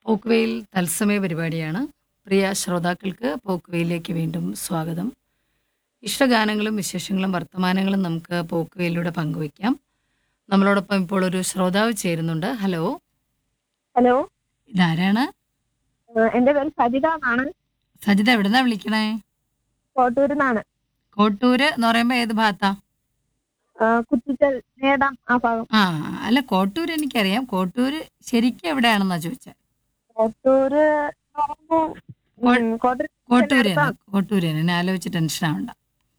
പോക്കുവെയിൽ തത്സമയ പരിപാടിയാണ് പ്രിയ ശ്രോതാക്കൾക്ക് പോക്കുവെയിലേക്ക് വീണ്ടും സ്വാഗതം ഇഷ്ടഗാനങ്ങളും വിശേഷങ്ങളും വർത്തമാനങ്ങളും നമുക്ക് പോക്കുവെയിലൂടെ പങ്കുവയ്ക്കാം നമ്മളോടൊപ്പം ഇപ്പോൾ ഒരു ശ്രോതാവ് ചേരുന്നുണ്ട് ഹലോ ഹലോ ഇതാരാണ് ഏഹ് എന്റെ പേര് സജിത എന്നാണ് സജിത എവിടുന്നാ വിളിക്കണേ കോട്ടൂരിൽ നിന്നാണ് കോട്ടൂര് എന്ന് പറയുമ്പോ ഏത് ഭാഗത്താ കുറ്റിച്ചൽ നേടാം ആ ഭാഗം ആ അല്ല കോട്ടൂര് എനിക്കറിയാം കോട്ടൂര് ശരിക്കും എവിടെയാണെന്നാ ചോദിച്ചത് കോട്ടൂര് എന്ന് പറയുമ്പോ, ഉം, കോട്ടൂര് കോട്ടൂര് തന്നെ കോട്ടൂര് തന്നെ എന്നെ ആലോചിച്ച് ടെൻഷൻ ആവണ്ട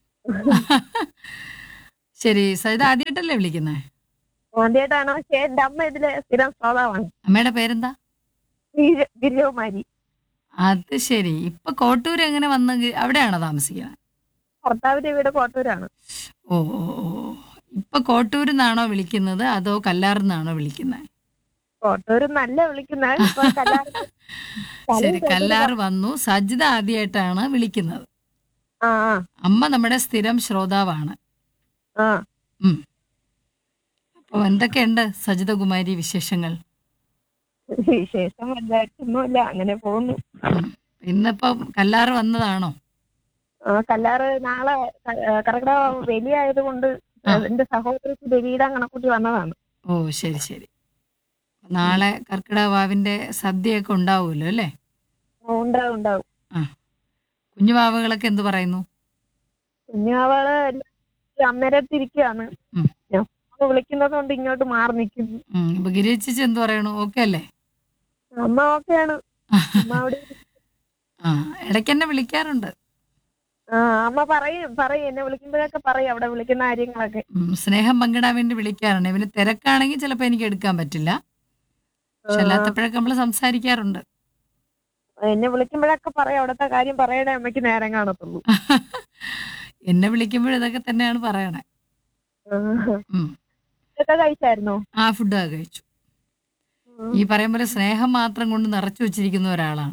ശരി സജിത ആദ്യമായിട്ടല്ലേ വിളിക്കുന്നേ ആദ്യമായിട്ടാണ് പക്ഷേ എന്റെ അമ്മ ഇതില് സ്ഥിരം ശ്രോതാവാണ് അമ്മയുടെ പേരെന്താ ഗിരി- ഗിരിജകുമാരി അത് ശരി ഇപ്പൊ കോട്ടൂര് എങ്ങനെ വന്ന് ഗി- അവിടെയാണോ താമസിക്കുന്നത് ഭർത്താവിന്റെ വീട് കോട്ടൂരാണ് ഓ ഓ ഓ ഇപ്പൊ കോട്ടൂരിൽ നിന്നാണോ വിളിക്കുന്നത് അതോ കല്ലാറിൽ നിന്നാണോ വിളിക്കുന്നത് കോട്ടൂര് നല്ല വിളിക്കുന്നത് ഇപ്പൊ കല്യാണം ശരി കല്ലാറ് വന്നു സജിത ആദ്യമായിട്ടാണ് വിളിക്കുന്നത് ആ ആ അമ്മ നമ്മുടെ സ്ഥിരം ശ്രോതാവാണ് ആ ഉം അപ്പൊ എന്തൊക്കെയുണ്ട് സജിത കുമാരി വിശേഷങ്ങൾ വിശേഷം വലുതായിട്ടൊന്നുമില്ല അങ്ങനെ പോകുന്നു ഉം. ഇന്നിപ്പം കല്ലാറ് വന്നതാണോ ആ, കല്ലാറ് നാളെ കറക്കട വലിയായത് കൊണ്ട് ആ. എന്റെ സഹോദരിക്ക് ബലിയിടാൻ കണക്കൂട്ടി വന്നതാണ് ഓ ശരി ശരി നാളെ കർക്കിടക വാവിന്റെ സദ്യയൊക്കെ ഉണ്ടാവുമല്ലോ അല്ലേ ആ, ഉണ്ടാവും ഉണ്ടാവും ആ കുഞ്ഞുവാവകളൊക്കെ എന്ത് പറയുന്നു കുഞ്ഞാവള് അന്നേരത്തിരിക്കുകയാണ് ഉം. ഞാൻ ഫോണ് വിളിക്കുന്നത് കൊണ്ട് ഇങ്ങോട്ട് മാറി നിൽക്കുന്നു ഉം, ഇപ്പൊ ഗിരിച്ചേച്ചി എന്ത് പറയണു ഓക്കെ അല്ലേ അമ്മ ഓക്കെയാണ് അമ്മ അവിടെ ആ ഇടയ്ക്ക് എന്നെ വിളിക്കാറുണ്ട് ആ അമ്മ പറയും പറയും എന്നെ വിളിക്കുമ്പോഴൊക്കെ പറയും അവിടെ വിളിക്കുന്ന കാര്യങ്ങളൊക്കെ ഉം, സ്നേഹം പങ്കിടാൻ വേണ്ടി വിളിക്കാറുണ്ട് ഇവന് തിരക്കാണെങ്കിൽ ചിലപ്പോൾ എനിക്ക് എടുക്കാൻ പറ്റില്ല പക്ഷെ അല്ലാത്തപ്പോഴൊക്കെ നമ്മൾ സംസാരിക്കാറുണ്ട് എന്നെ വിളിക്കുമ്പോഴൊക്കെ പറയും അവിടുത്തെ കാര്യം പറയണേ അമ്മയ്ക്ക് നേരം കാണത്തുള്ളൂ എന്നെ വിളിക്കുമ്പോൾ ഇതൊക്കെ തന്നെയാണ് പറയണേ ആ. ഉം. ഇതൊക്കെ കഴിച്ചായിരുന്നോ ആ ഫുഡ് കഴിച്ചു ഈ പറയും പോലെ സ്നേഹം മാത്രം കൊണ്ട് നിറച്ചു വെച്ചിരിക്കുന്ന ഒരാളാണ്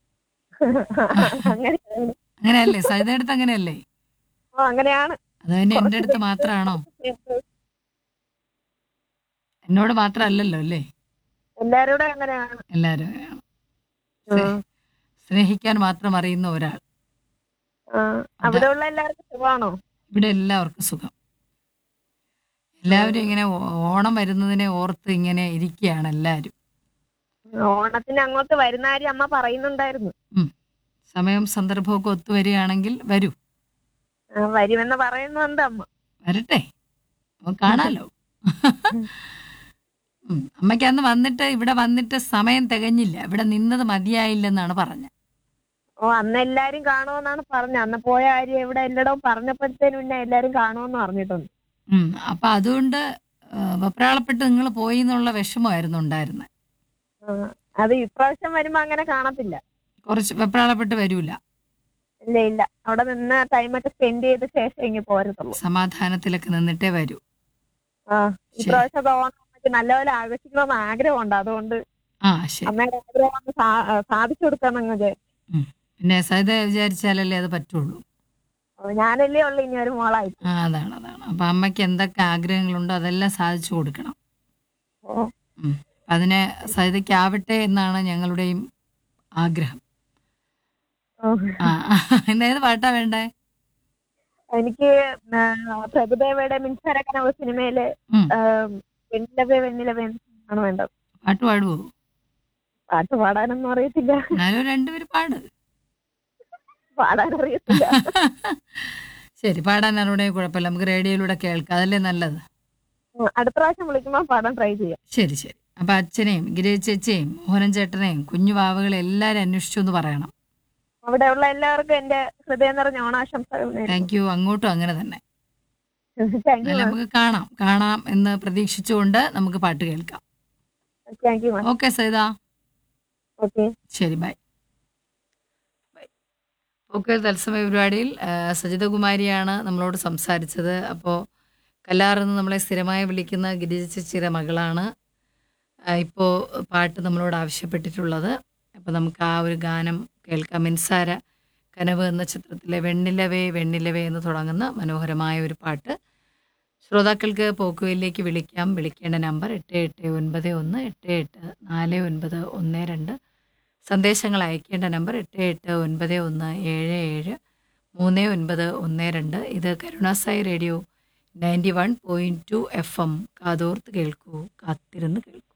അങ്ങനെയാണ് അങ്ങനെയല്ലേ സജിതയുടെ അടുത്ത് അങ്ങനെയല്ലേ ആ, അങ്ങനെയാണ് അത് തന്നെ എൻ്റെ അടുത്ത് മാത്രമാണോ എന്നോട് മാത്രമല്ലല്ലോ അല്ലേ എല്ലാരോടും അങ്ങനെയാണ് എല്ലാവരും അങ്ങനെയാണ്. ആ. സ്നേഹിക്കാൻ മാത്രം അറിയുന്ന ഒരാൾ ആ, അവിടെയുള്ള എല്ലാവർക്കും സുഖമാണോ ഇവിടെ എല്ലാവർക്കും സുഖം എല്ലാവരും ഇങ്ങനെ ഓ- ഓണം വരുന്നതിനെ ഓർത്ത് ഇങ്ങനെ ഇരിക്കുകയാണ് എല്ലാവരും ഓണത്തിന് അങ്ങോട്ട് വരുന്ന കാര്യം അമ്മ പറയുന്നുണ്ടായിരുന്നു സമയം സന്ദർഭമൊക്കെ ഒത്തുവരികയാണെങ്കിൽ വരൂ ആ, വരുമെന്ന് പറയുന്നുണ്ട് അമ്മ വരട്ടെ നമുക്ക് കാണാലോ ഉം. അമ്മയ്ക്ക് അന്ന് വന്നിട്ട് ഇവിടെ വന്നിട്ട് സമയം തികഞ്ഞില്ല ഇവിടെ നിന്നത് മതിയായില്ലെന്നാണ് പറഞ്ഞത് ഓ അന്ന് എല്ലാരും കാണുമെന്നാണ് പറഞ്ഞത് അന്ന് പോയ കാര്യം ഇവിടെ എല്ലായിടവും പറഞ്ഞപ്പോഴത്തേനും പിന്നെ എല്ലാരും കാണുമെന്ന് പറഞ്ഞിട്ടുണ്ട് ഉം. അപ്പൊ അതുകൊണ്ട് ആ, വെപ്രാളപ്പെട്ട് നിങ്ങൾ പോയി എന്നുള്ള വിഷമമായിരുന്നു ഉണ്ടായിരുന്നത് ആ, അത് ഇപ്രാവശ്യം വരുമ്പോ അങ്ങനെ കാണത്തില്ല കുറച്ച് വെപ്രാളപ്പെട്ട് വരൂല ഇല്ല ഇല്ല അവിടെ നിന്ന് ടൈമൊക്കെ സ്പെൻഡ് ചെയ്ത ശേഷം ഇങ്ങനെ പോരത്തുള്ളൂ സമാധാനത്തിലൊക്കെ നിന്നിട്ടേ വരൂ ആ ശരി. ഇപ്രാവശ്യം ഓണം നമുക്ക് നല്ലപോലെ ആഘോഷിക്കണമെന്ന് ആഗ്രഹമുണ്ട് അതുകൊണ്ട് ആ ശരി അമ്മയുടെ ആഗ്രഹം ഒന്ന് സാ- സാധിച്ചു കൊടുക്കാന്നങ്ങ് വിചാരിച്ചു പിന്നെ സഹിത വിചാരിച്ചാലല്ലേ അത് പറ്റുള്ളൂ ഓ, ഞാനല്ലേ ഉള്ളു ഇനി ഒരു മോളായി ആ അതാണ് അതാണ് അപ്പൊ അമ്മയ്ക്ക് എന്തൊക്കെ ആഗ്രഹങ്ങളുണ്ടോ അതെല്ലാം സാധിച്ചു കൊടുക്കണം ഓ ഉം. അപ്പൊ അതിന് സഹിതയ്ക്കാവട്ടെ എന്നാണ് ഞങ്ങളുടെയും ആഗ്രഹം ഓ. ആ ഇന്ന് ഏത് പാട്ടാ വേണ്ടേ എനിക്ക് ആ, പ്രഭുദേവയുടെ മിൻസാരക്കനവ് സിനിമയില് ഉം. വെണ്ണിലവേ വെണ്ണിലവേ ആണ് വേണ്ടത് പാട്ട് പാടുവോ പാട്ട് പാടാനൊന്നും അറിയത്തില്ല എന്നാലും രണ്ടുപേരും പാട് പാടാൻ അറിയത്തില്ല ശരി പാടാൻ അറിവിടെ കുഴപ്പമില്ല നമുക്ക് റേഡിയോയിലൂടെ കേൾക്കാം അതല്ലേ നല്ലത് ഉം, അടുത്ത പ്രാവശ്യം വിളിക്കുമ്പോൾ പാടാൻ ട്രൈ ചെയ്യാം ശരി ശരി അപ്പൊ അച്ഛനെയും ഗിരീഷ് ചേച്ചിയെയും മോഹനൻ ചേട്ടനെയും കുഞ്ഞു വാവകളെ എല്ലാവരും അന്വേഷിച്ചു എന്ന് പറയണം അവിടെയുള്ള എല്ലാവർക്കും എന്റെ ഹൃദയം നിറഞ്ഞ ഓണാശംസകൾ നേരുന്നു. താങ്ക് യു അങ്ങോട്ടും അങ്ങനെ തന്നെ താങ്ക് യു എന്നാലും നമുക്ക് കാണാം കാണാം എന്ന് പ്രതീക്ഷിച്ചുകൊണ്ട് നമുക്ക് പാട്ട് കേൾക്കാം thank you ma'am okay Saitha okay ശരി ബൈ ബൈ ഓക്കെ തത്സമയ പരിപാടിയിൽ ആ, സജിതകുമാരിയാണ് നമ്മളോട് സംസാരിച്ചത് അപ്പോൾ കല്ലാറെന്ന് നമ്മളെ സ്ഥിരമായി വിളിക്കുന്ന ഗിരിജ ചേച്ചിയുടെ മകളാണ് ഇപ്പോൾ പാട്ട് നമ്മളോട് ആവശ്യപ്പെട്ടിട്ടുള്ളത് അപ്പോൾ നമുക്ക് ആ ഒരു ഗാനം കേൾക്കാം മിൻസാര കനവ് എന്ന ചിത്രത്തിലെ വെണ്ണിലവേ വെണ്ണിലവേ എന്ന് തുടങ്ങുന്ന മനോഹരമായ ഒരു പാട്ട് ശ്രോതാക്കൾക്ക് പോക്കുവയിലേക്ക് വിളിക്കാം വിളിക്കേണ്ട നമ്പർ എട്ട് എട്ട് ഒൻപത് ഒന്ന് എട്ട് എട്ട് നാല് ഒൻപത് ഒന്ന് രണ്ട് സന്ദേശങ്ങൾ അയക്കേണ്ട നമ്പർ എട്ട് എട്ട് ഒൻപത് ഒന്ന് ഏഴ് ഏഴ് മൂന്ന് ഒൻപത് ഒന്ന് രണ്ട് ഇത് കരുണാസായി radio ninety one point two F M കാതോർത്ത് കേൾക്കൂ കാത്തിരുന്ന് കേൾക്കൂ